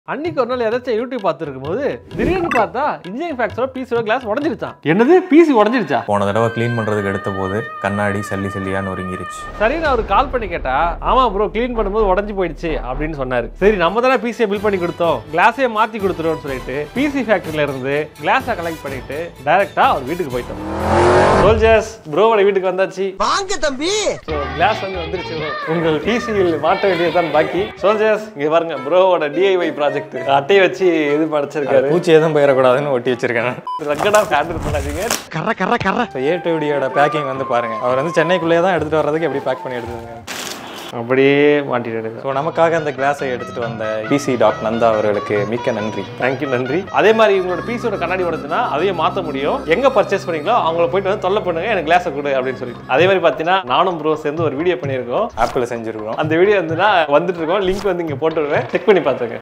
அன்னைக்கு ஒரு நாள் ஏதாச்சும் யூடியூப் பார்த்துருக்கும் போது திடீர்னு பார்த்தா இன்ஜினியரிங் ஃபேக்ஸோட பிசியோட கிளாஸ் உடஞ்சிருச்சான் என்னது பிசி உடஞ்சிருச்சா போன தடவை க்ளீன் பண்ணுறதுக்கு எடுத்த போது கண்ணாடி சல்லி சல்லியாக நொறுங்கிருச்சு சரின்னு அவர் கால் பண்ணி கேட்டா ஆமா ப்ரோ க்ளீன் பண்ணும்போது உடஞ்சி போயிடுச்சு அப்படின்னு சொன்னாரு சரி நம்ம தானே பிசியை பில் பண்ணி கொடுத்தோம் கிளாஸே மாத்தி கொடுத்துருவோம்னு சொல்லிட்டு பிசி ஃபேக்டரியில இருந்து கிளாஸை கலெக்ட் பண்ணிட்டு டைரக்டா அவர் வீட்டுக்கு போயிட்டோம் சோல்ஜர்ஸ் ப்ரோவோட வீட்டுக்கு வந்தாச்சு வாங்க தம்பி ஸோ கிளாஸ் வந்து வந்துருச்சு bro. உங்கள் பிசியில் மாட்ட வேண்டியதுதான் பாக்கி சோல்ஜர்ஸ் இங்க பாருங்க ப்ரோவோட டிஐஒய் ப்ராஜெக்ட் அட்டையை வச்சு இது படைச்சிருக்காரு பூச்சி எதுவும் போயிடக்கூடாதுன்னு ஒட்டி வச்சிருக்கேன் ரக்கடா ஹேண்டில் பண்ணாதீங்க கர கர கர இப்போ ஏ டிவிடியோட பேக்கிங் வந்து பாருங்க அவர் வந்து சென்னைக்குள்ளேயே தான் எடுத்துட்டு வர்றதுக்கு எப்படி பேக் பண்ணி எடுத்துருங்க அப்படியே மாட்டிட்டு ஸோ நமக்காக அந்த கிளாஸை எடுத்துட்டு வந்த பிசி டாக் நந்தா அவர்களுக்கு மிக்க நன்றி தேங்க்யூ நன்றி அதே மாதிரி உங்களோட பிசியோட கண்ணாடி உடச்சுன்னா அதையும் மாற்ற முடியும் எங்க பர்ச்சேஸ் பண்ணீங்களோ அவங்கள போயிட்டு வந்து தொல்லை பண்ணுங்க எனக்கு கிளாஸை கொடு அப்படின்னு சொல்லிட்டு அதே மாதிரி பார்த்தீங்கன்னா நானும் ப்ரோ சேர்ந்து ஒரு வீடியோ பண்ணியிருக்கோம் ஆப்பிள் செஞ்சிருக்கிறோம் அந்த வீடியோ வந்துன்னா வந்துட்டு இருக்கோம் லிங்க் வந்து இங்கே போட்டு விடுவேன் செக் பண்ணி பார்த்துங்க